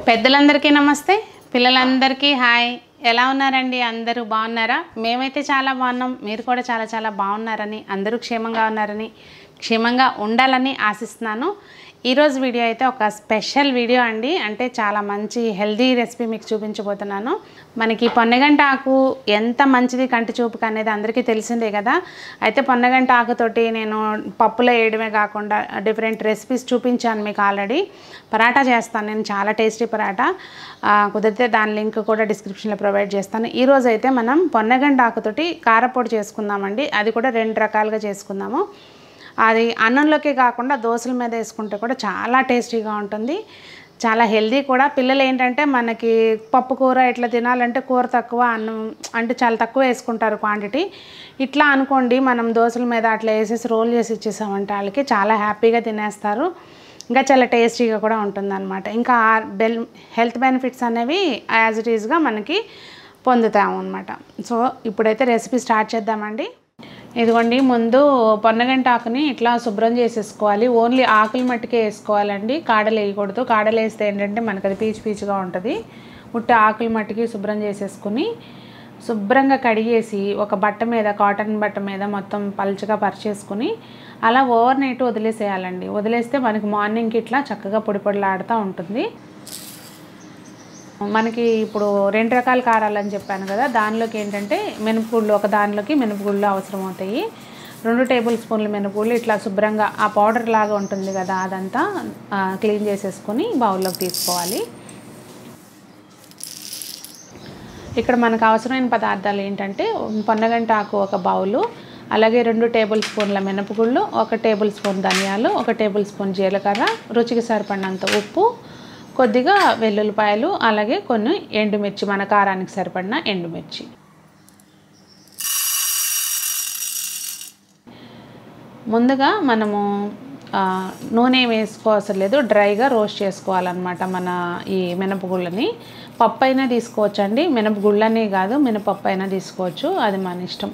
పెద్దలందరికీ నమస్తే పిల్లలందరికీ హాయ్ ఎలా ఉన్నారండి అందరూ బాగున్నారా మేమైతే చాలా బాగున్నాం మీరు కూడా చాలా చాలా బాగున్నారని అందరూ క్షేమంగా ఉన్నారని క్షేమంగా ఉండాలని ఆశిస్తున్నాను ఈరోజు వీడియో అయితే ఒక స్పెషల్ వీడియో అండి అంటే చాలా మంచి హెల్దీ రెసిపీ మీకు చూపించబోతున్నాను మనకి పొన్నగంట ఆకు ఎంత మంచిది కంటి చూపుకి అనేది అందరికీ తెలిసిందే కదా అయితే పొన్నగంట ఆకుతోటి నేను పప్పులో వేయడమే కాకుండా డిఫరెంట్ రెసిపీస్ చూపించాను మీకు ఆల్రెడీ పరాటా చేస్తాను నేను చాలా టేస్టీ పరాటా ఆ, కుదిరితే దాని లింక్ కూడా డిస్క్రిప్షన్లో ప్రొవైడ్ చేస్తాను ఈరోజు అయితే మనం పొన్నగంట ఆకుతోటి కారపొడి చేసుకుందామండి అది కూడా రెండు రకాలుగా చేసుకుందాము అది అన్నంలోకి కాకుండా దోశల మీద వేసుకుంటే కూడా చాలా టేస్టీగా ఉంటుంది చాలా హెల్దీ కూడా పిల్లలు ఏంటంటే మనకి పప్పు కూర ఇట్లా తినాలంటే కూర తక్కువ అన్నం అంటే చాలా తక్కువ వేసుకుంటారు క్వాంటిటీ ఇట్లా అనుకోండి మనం దోశల మీద అట్లా వేసేసి రోల్ చేసి ఇచ్చేసామంటే వాళ్ళకి చాలా హ్యాపీగా తినేస్తారు ఇంకా చాలా టేస్టీగా కూడా ఉంటుందన్నమాట ఇంకా ఆ బెల్ హెల్త్ బెనిఫిట్స్ అనేవి యాజ్ ఇట్ ఈస్గా మనకి పొందుతాము అనమాట సో ఇప్పుడైతే రెసిపీ స్టార్ట్ చేద్దామండి ఇదిగోండి ముందు పొన్నగంట ఆకుని ఇట్లా శుభ్రం చేసేసుకోవాలి ఓన్లీ ఆకులు మట్టుకే వేసుకోవాలండి కాడలు వేయకూడదు కాడలు వేస్తే ఏంటంటే మనకు అది పీచు పీచుగా ఉంటుంది ఉట్టి ఆకులు మట్టుకి శుభ్రం చేసేసుకుని శుభ్రంగా కడిగేసి ఒక బట్ట మీద కాటన్ బట్ట మీద మొత్తం పలుచగా పరిచేసుకుని అలా ఓవర్ నైట్ వదిలేసేయాలండి వదిలేస్తే మనకి మార్నింగ్కి ఇట్లా చక్కగా పొడి పొడిలాడుతూ ఉంటుంది మనకి ఇప్పుడు రెండు రకాల కారాలు అని చెప్పాను కదా దానిలోకి ఏంటంటే మినపగుళ్ళు ఒక దానిలోకి మినపగుళ్ళు అవసరం అవుతాయి రెండు టేబుల్ స్పూన్ల మినపగుళ్ళు ఇట్లా శుభ్రంగా ఆ పౌడర్ లాగా ఉంటుంది కదా అదంతా ఆ, క్లీన్ చేసేసుకొని బౌల్లోకి తీసుకోవాలి ఇక్కడ మనకు అవసరమైన పదార్థాలు ఏంటంటే పొన్నగంట ఆకు ఒక బౌలు అలాగే రెండు టేబుల్ స్పూన్ల మినపగుళ్ళు ఒక టేబుల్ స్పూన్ ధనియాలు ఒక టేబుల్ స్పూన్ జీలకర్ర రుచికి సరిపడినంత ఉప్పు కొద్దిగా వెల్లుల్లిపాయలు అలాగే కొన్ని ఎండుమిర్చి మన కారానికి సరిపడిన ఎండుమిర్చి ముందుగా మనము ఆ, నూనె ఏం వేసుకోవసరం లేదు డ్రైగా రోస్ట్ చేసుకోవాలన్నమాట మన ఈ మినపగుళ్ళని పప్పు అయినా తీసుకోవచ్చండి మినపగుళ్ళని కాదు మినపప్పు అయినా తీసుకోవచ్చు అది మన ఇష్టం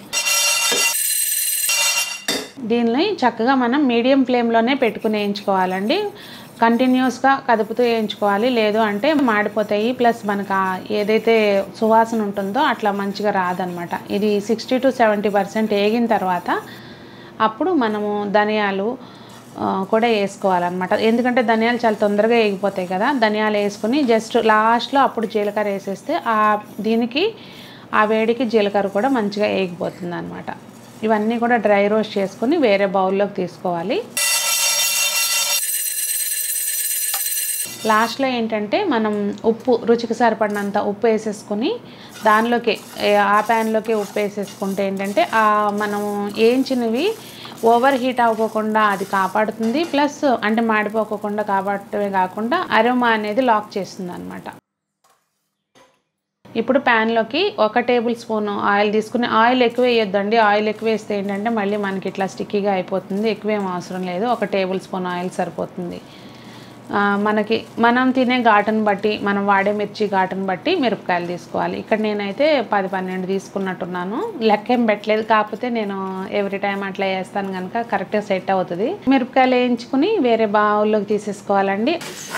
దీన్ని చక్కగా మనం మీడియం ఫ్లేమ్లోనే పెట్టుకుని వేయించుకోవాలండి కంటిన్యూస్గా కదుపుతూ వేయించుకోవాలి లేదు అంటే మాడిపోతాయి ప్లస్ మనకు ఆ ఏదైతే సువాసన ఉంటుందో అట్లా మంచిగా రాదనమాట ఇది సిక్స్టీ టు సెవెంటీ పర్సెంట్ వేగిన తర్వాత అప్పుడు మనము ధనియాలు ఆ, కూడా వేసుకోవాలన్నమాట ఎందుకంటే ధనియాలు చాలా తొందరగా వేగిపోతాయి కదా ధనియాలు వేసుకుని జస్ట్ లాస్ట్లో అప్పుడు జీలకర్ర వేసేస్తే ఆ దీనికి ఆ వేడికి జీలకర్ర కూడా మంచిగా వేగిపోతుంది అనమాట ఇవన్నీ కూడా డ్రై రోస్ట్ చేసుకుని వేరే బౌల్లోకి తీసుకోవాలి లాస్ట్లో ఏంటంటే మనం ఉప్పు రుచికి సరిపడినంత ఉప్పు వేసేసుకొని దానిలోకి ఏ- ఆ ప్యాన్లోకి ఉప్పు వేసేసుకుంటే ఏంటంటే ఆ మనం వేయించినవి ఓవర్ హీట్ అవ్వకుండా అది కాపాడుతుంది ప్లస్ అంటే మాడిపోకుండా కాపాడటమే కాకుండా అరోమా అనేది లాక్ చేస్తుంది అనమాట ఇప్పుడు ప్యాన్లోకి ఒక టేబుల్ స్పూన్ ఆయిల్ తీసుకుని ఆయిల్ ఎక్కువ వేయొద్దండి ఆయిల్ ఎక్కువ వేస్తే ఏంటంటే మళ్ళీ మనకి ఇట్లా స్టిక్కీగా అయిపోతుంది ఎక్కువేం అవసరం లేదు ఒక టేబుల్ స్పూన్ ఆయిల్ సరిపోతుంది ఆ, మనకి మనం తినే ఘాటును బట్టి మనం వాడే మిర్చి ఘాటును బట్టి మిరపకాయలు తీసుకోవాలి ఇక్కడ నేనైతే పది పన్నెండు తీసుకున్నట్టున్నాను లెక్క ఏం పెట్టలేదు కాకపోతే నేను ఎవ్రీ టైం అట్లా వేస్తాను కనుక కరెక్ట్గా సెట్ అవుతుంది మిరపకాయలు వేయించుకుని వేరే బౌల్లోకి తీసేసుకోవాలండి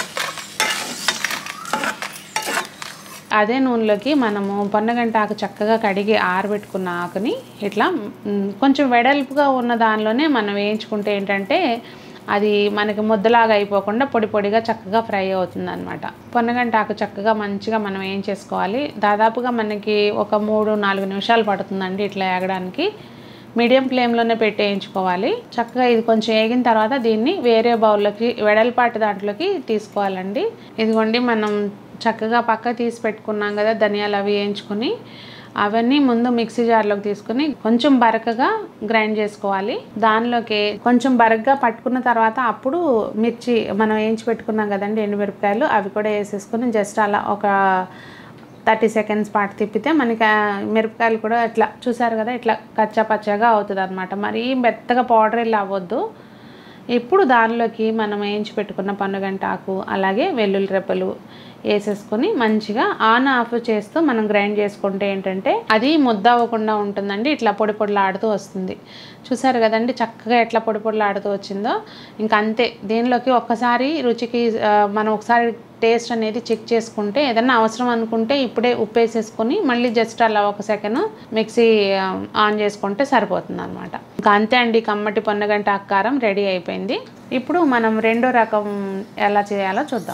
అదే నూనెలోకి మనము పొన్నగంట ఆకు చక్కగా కడిగి ఆరబెట్టుకున్న ఆకుని ఇట్లా మ్, కొంచెం వెడల్పుగా ఉన్న దానిలోనే మనం వేయించుకుంటే ఏంటంటే అది మనకి ముద్దలాగా అయిపోకుండా పొడి పొడిగా చక్కగా ఫ్రై అవుతుంది అనమాట పొన్నగంట ఆకు చక్కగా మంచిగా మనం ఏం చేసుకోవాలి దాదాపుగా మనకి ఒక మూడు నాలుగు నిమిషాలు పడుతుందండి ఇట్లా ఏగడానికి మీడియం ఫ్లేమ్లోనే పెట్టి వేయించుకోవాలి చక్కగా ఇది కొంచెం వేగిన తర్వాత దీన్ని వేరే బౌల్లోకి వెడల్పాటి దాంట్లోకి తీసుకోవాలండి ఇదిగోండి మనం చక్కగా పక్క తీసి పెట్టుకున్నాం కదా ధనియాలు అవి వేయించుకొని అవన్నీ ముందు మిక్సీ జార్లోకి తీసుకుని కొంచెం బరకగా గ్రైండ్ చేసుకోవాలి దానిలోకి కొంచెం బరకగా పట్టుకున్న తర్వాత అప్పుడు మిర్చి మనం వేయించి పెట్టుకున్నాం కదండి ఎండుమిరపకాయలు అవి కూడా వేసేసుకుని జస్ట్ అలా ఒక థర్టీ సెకండ్స్ పాటు తిప్పితే మనకి ఆ మిరపకాయలు కూడా ఇట్లా చూసారు కదా ఇట్లా కచ్చా పచ్చగా అవుతుంది అనమాట మరీ మెత్తగా పౌడర్ ఇలా అవ్వద్దు ఇప్పుడు దానిలోకి మనం వేయించి పెట్టుకున్న పన్నుగంట ఆకు అలాగే వెల్లుల్లి రెప్పలు వేసేసుకొని మంచిగా ఆన్ ఆఫ్ చేస్తూ మనం గ్రైండ్ చేసుకుంటే ఏంటంటే అది ముద్ద అవ్వకుండా ఉంటుందండి ఇట్లా పొడి పొడిలాడుతూ వస్తుంది చూసారు కదండి చక్కగా ఎట్లా పొడి పొడిలాడుతూ వచ్చిందో ఇంకా అంతే దీనిలోకి ఒక్కసారి రుచికి ఆ, మనం ఒకసారి టేస్ట్ అనేది చెక్ చేసుకుంటే ఏదైనా అవసరం అనుకుంటే ఇప్పుడే ఉప్పు వేసేసుకొని మళ్ళీ జస్ట్ అలా ఒక సెకండ్ మిక్సీ ఆ, ఆన్ చేసుకుంటే సరిపోతుంది అనమాట ఇంకా అంతే అండి కమ్మటి పొన్నగంట ఆకారం రెడీ అయిపోయింది ఇప్పుడు మనం రెండో రకం ఎలా చేయాలో చూద్దాం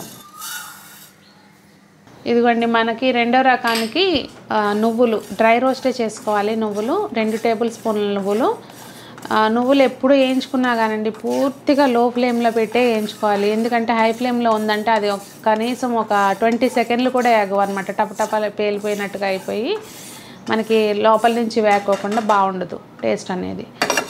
ఇదిగోండి మనకి రెండో రకానికి ఆ, నువ్వులు డ్రై రోస్టే చేసుకోవాలి నువ్వులు రెండు టేబుల్ స్పూన్ల నువ్వులు ఆ, నువ్వులు ఎప్పుడు వేయించుకున్నా కానండి పూర్తిగా లో ఫ్లేమ్లో పెట్టే వేయించుకోవాలి ఎందుకంటే హై ఫ్లేమ్లో ఉందంటే అది ఒక- కనీసం ఒక ట్వంటీ సెకండ్లు కూడా వేగవు అనమాట టపటప పేలిపోయినట్టుగా అయిపోయి మనకి లోపల నుంచి వేగకోకుండా బాగుండదు టేస్ట్ అనేది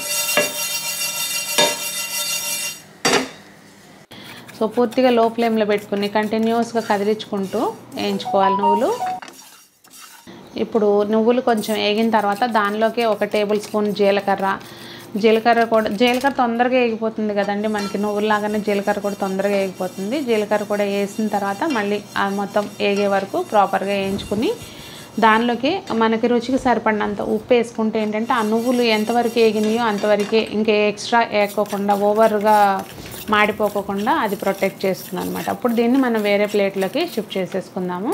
సో పూర్తిగా లో ఫ్లేమ్లో పెట్టుకుని కంటిన్యూస్గా కదిలించుకుంటూ వేయించుకోవాలి నువ్వులు ఇప్పుడు నువ్వులు కొంచెం వేగిన తర్వాత దానిలోకి ఒక టేబుల్ స్పూన్ జీలకర్ర జీలకర్ర కూడా జీలకర్ర తొందరగా వేగిపోతుంది కదండి మనకి నువ్వులాగానే జీలకర్ర కూడా తొందరగా వేగిపోతుంది జీలకర్ర కూడా వేసిన తర్వాత మళ్ళీ అది మొత్తం వేగే వరకు ప్రాపర్గా వేయించుకుని దానిలోకి మనకి రుచికి సరిపడినంత ఉప్పు వేసుకుంటే ఏంటంటే ఆ నువ్వులు ఎంతవరకు వేగినాయో అంతవరకే ఇంకా ఎక్స్ట్రా వేయకోకుండా ఓవర్గా మాడిపోకోకుండా అది ప్రొటెక్ట్ చేస్తుంది అనమాట అప్పుడు దీన్ని మనం వేరే ప్లేట్లోకి షిఫ్ట్ చేసేసుకుందాము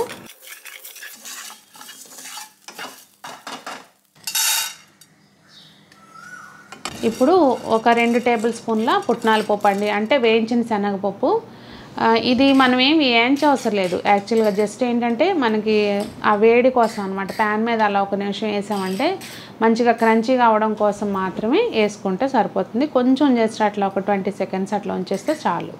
ఇప్పుడు ఒక రెండు టేబుల్ స్పూన్ల పుట్నాల పప్పు అండి అంటే వేయించిన శనగపప్పు ఆ, ఇది మనం ఏమి వేయించవసరం లేదు యాక్చువల్గా జస్ట్ ఏంటంటే మనకి ఆ వేడి కోసం అనమాట ప్యాన్ మీద అలా ఒక నిమిషం వేసామంటే మంచిగా క్రంచీగా అవడం కోసం మాత్రమే వేసుకుంటే సరిపోతుంది కొంచెం జస్ట్ అట్లా ఒక ట్వంటీ సెకండ్స్ అట్లా ఉంచేస్తే చాలు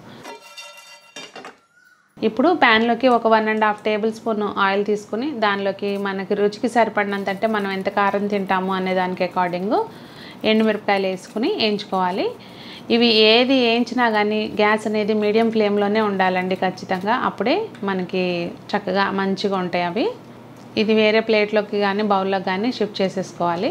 ఇప్పుడు ప్యాన్లోకి ఒక one and half tablespoon oil తీసుకుని దానిలోకి మనకి రుచికి సరిపడినంత అంటే మనం ఎంత కారం తింటాము అనే దానికి అకార్డింగ్ ఎండుమిరపకాయలు వేసుకుని వేయించుకోవాలి ఇవి ఏది వేయించినా కానీ గ్యాస్ అనేది మీడియం ఫ్లేమ్లోనే ఉండాలండి ఖచ్చితంగా అప్పుడే మనకి చక్కగా మంచిగా ఉంటాయి అవి ఇది వేరే ప్లేట్లోకి కానీ బౌల్లోకి కానీ షిఫ్ట్ చేసేసుకోవాలి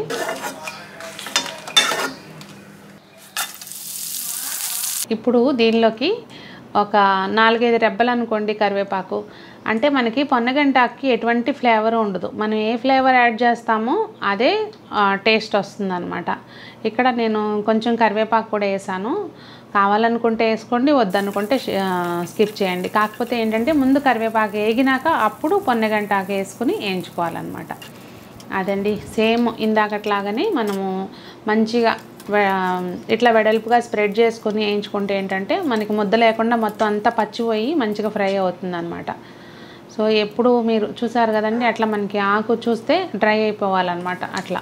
ఇప్పుడు దీనిలోకి ఒక నాలుగైదు రెబ్బలు అనుకోండి కరివేపాకు అంటే మనకి పొన్నగంటాకి ఎటువంటి ఫ్లేవర్ ఉండదు మనం ఏ ఫ్లేవర్ యాడ్ చేస్తామో అదే టేస్ట్ వస్తుంది అనమాట ఇక్కడ నేను కొంచెం కరివేపాకు కూడా వేసాను కావాలనుకుంటే వేసుకోండి వద్దనుకుంటే స్కిప్ చేయండి కాకపోతే ఏంటంటే ముందు కరివేపాకు వేగినాక అప్పుడు పొన్నగంటాకు వేసుకుని వేయించుకోవాలన్నమాట అదండి సేమ్ ఇందాకట్లాగానే మనము మంచిగా వె- ఇట్లా వెడల్పుగా స్ప్రెడ్ చేసుకొని వేయించుకుంటే ఏంటంటే మనకి ముద్ద లేకుండా మొత్తం అంతా పచ్చిపోయి మంచిగా ఫ్రై అవుతుంది అనమాట సో ఎప్పుడు మీరు చూసారు కదండి అట్లా మనకి ఆకు చూస్తే డ్రై అయిపోవాలన్నమాట అట్లా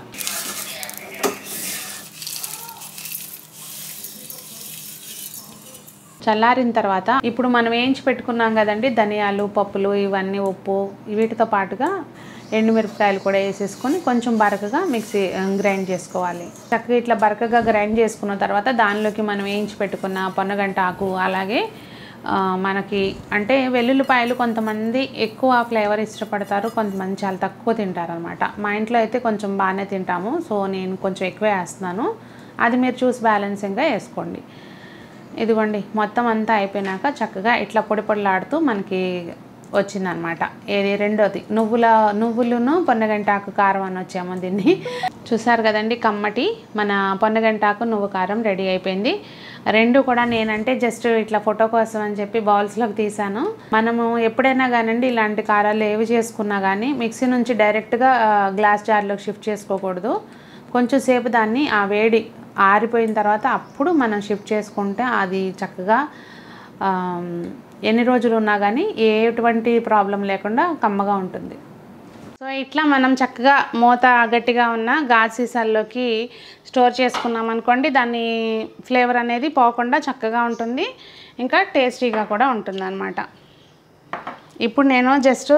చల్లారిన తర్వాత ఇప్పుడు మనం వేయించి పెట్టుకున్నాం కదండి ధనియాలు పప్పులు ఇవన్నీ ఉప్పు వీటితో పాటుగా ఎండుమిరపకాయలు కూడా వేసేసుకొని కొంచెం బరకగా మిక్సీ ఆ, గ్రైండ్ చేసుకోవాలి చక్కగా ఇట్లా బరకగా గ్రైండ్ చేసుకున్న తర్వాత దానిలోకి మనం వేయించి పెట్టుకున్న పొన్నగంట ఆకు అలాగే ఆ, మనకి అంటే వెల్లుల్లిపాయలు కొంతమంది ఎక్కువ ఫ్లేవర్ ఇష్టపడతారు కొంతమంది చాలా తక్కువ తింటారు అనమాట మా ఇంట్లో అయితే కొంచెం బాగానే తింటాము సో నేను కొంచెం ఎక్కువే వేస్తున్నాను అది మీరు చూసి బ్యాలెన్సింగ్గా వేసుకోండి ఇదిగోండి మొత్తం అంతా అయిపోయినాక చక్కగా ఇట్లా పొడి పొడిలాడుతూ మనకి వచ్చిందనమాట ఏది రెండోది నువ్వుల నువ్వులను పొన్నగంటాకు కారం అని వచ్చాము దీన్ని చూసారు కదండి కమ్మటి మన పొన్నగంటాకు నువ్వు కారం రెడీ అయిపోయింది రెండు కూడా నేనంటే జస్ట్ ఇట్లా ఫోటో కోసం అని చెప్పి బౌల్స్లోకి తీసాను మనము ఎప్పుడైనా కానివ్వండి ఇలాంటి కారాలు ఏవి చేసుకున్నా కానీ మిక్సీ నుంచి డైరెక్ట్గా ఆ, గ్లాస్ జార్లోకి షిఫ్ట్ చేసుకోకూడదు కొంచెం సేపు దాన్ని ఆ వేడి ఆరిపోయిన తర్వాత అప్పుడు మనం షిఫ్ట్ చేసుకుంటే అది చక్కగా ఆమ్, ఎన్ని రోజులు ఉన్నా కానీ ఎటువంటి ప్రాబ్లం లేకుండా కమ్మగా ఉంటుంది సో ఇట్లా మనం చక్కగా మూత గట్టిగా ఉన్న గాజు సీసాల్లోకి స్టోర్ చేసుకున్నాం అనుకోండి దాని ఫ్లేవర్ అనేది పోకుండా చక్కగా ఉంటుంది ఇంకా టేస్టీగా కూడా ఉంటుంది అనమాట ఇప్పుడు నేను జస్ట్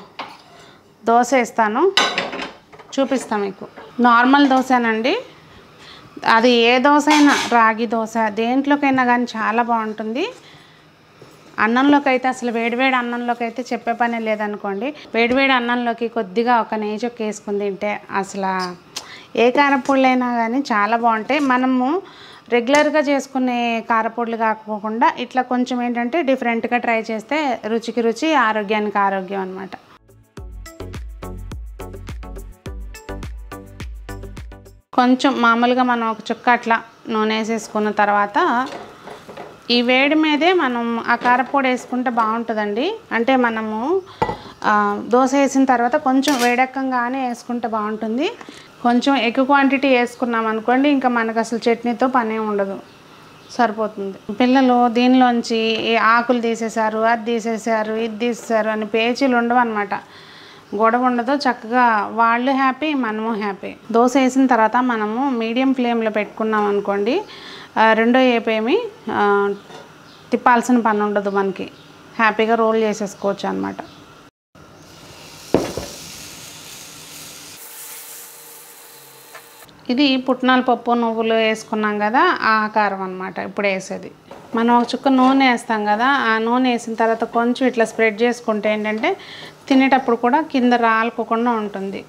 దోశ వేస్తాను చూపిస్తాను మీకు నార్మల్ దోశనండి అది ఏ దోశ అయినా రాగి దోశ దేంట్లోకైనా కానీ చాలా బాగుంటుంది అన్నంలోకి అయితే అసలు వేడివేడి అన్నంలోకి అయితే చెప్పే పనే లేదనుకోండి వేడివేడి అన్నంలోకి కొద్దిగా ఒక నెయ్యి చొక్క వేసుకుని తింటే అసలు ఏ కారపొడులైనా కానీ చాలా బాగుంటాయి మనము రెగ్యులర్గా చేసుకునే కారపొడులు కాకపోకుండా ఇట్లా కొంచెం ఏంటంటే డిఫరెంట్గా ట్రై చేస్తే రుచికి రుచి ఆరోగ్యానికి ఆరోగ్యం అనమాట కొంచెం మామూలుగా మనం ఒక చుక్క అట్లా నూనె వేసేసుకున్న తర్వాత ఈ వేడి మీదే మనం ఆ కారపొడి వేసుకుంటే బాగుంటుందండి అంటే మనము ఆ, దోశ వేసిన తర్వాత కొంచెం వేడెక్కంగానే వేసుకుంటే బాగుంటుంది కొంచెం ఎక్కువ క్వాంటిటీ వేసుకున్నాం అనుకోండి ఇంకా మనకు అసలు చట్నీతో పనే ఉండదు సరిపోతుంది పిల్లలు దీనిలోంచి ఈ ఆకులు తీసేశారు అది తీసేశారు ఇది తీసేశారు అని పేచీలు ఉండవు అనమాట గొడవ ఉండదు చక్కగా వాళ్ళు హ్యాపీ మనము హ్యాపీ దోశ వేసిన తర్వాత మనము మీడియం ఫ్లేమ్లో పెట్టుకున్నాం అనుకోండి ఆ, రెండో ఏపేమి ఆ, తిప్పాల్సిన పని ఉండదు మనకి హ్యాపీగా రోల్ చేసేసుకోవచ్చు అనమాట ఇది పుట్నాల పప్పు నువ్వులు వేసుకున్నాం కదా ఆ ఆకారం అనమాట ఇప్పుడు వేసేది మనం ఒక చుక్క నూనె వేస్తాం కదా ఆ నూనె వేసిన తర్వాత కొంచెం ఇట్లా స్ప్రెడ్ చేసుకుంటే ఏంటంటే తినేటప్పుడు కూడా కింద రాలుకోకుండా ఉంటుంది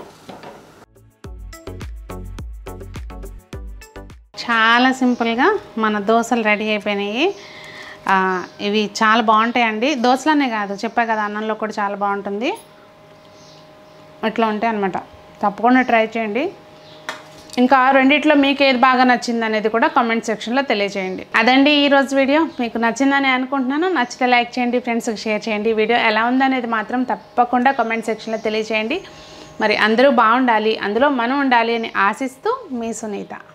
చాలా సింపుల్గా మన దోశలు రెడీ అయిపోయినాయి ఆ, ఇవి చాలా బాగుంటాయండి దోశలనే కాదు చెప్పా కదా అన్నంలో కూడా చాలా బాగుంటుంది ఇట్లా ఉంటాయి అనమాట తప్పకుండా ట్రై చేయండి ఇంకా రెండిట్లో మీకు ఏది బాగా నచ్చింది అనేది కూడా కామెంట్ సెక్షన్లో తెలియజేయండి అదండి ఈ రోజు వీడియో మీకు నచ్చిందని అనుకుంటున్నాను నచ్చితే లైక్ చేయండి ఫ్రెండ్స్కి షేర్ చేయండి వీడియో ఎలా ఉందనేది మాత్రం తప్పకుండా కామెంట్ సెక్షన్లో తెలియజేయండి మరి అందరూ బాగుండాలి అందులో మనం ఉండాలి అని ఆశిస్తూ మీ సునీత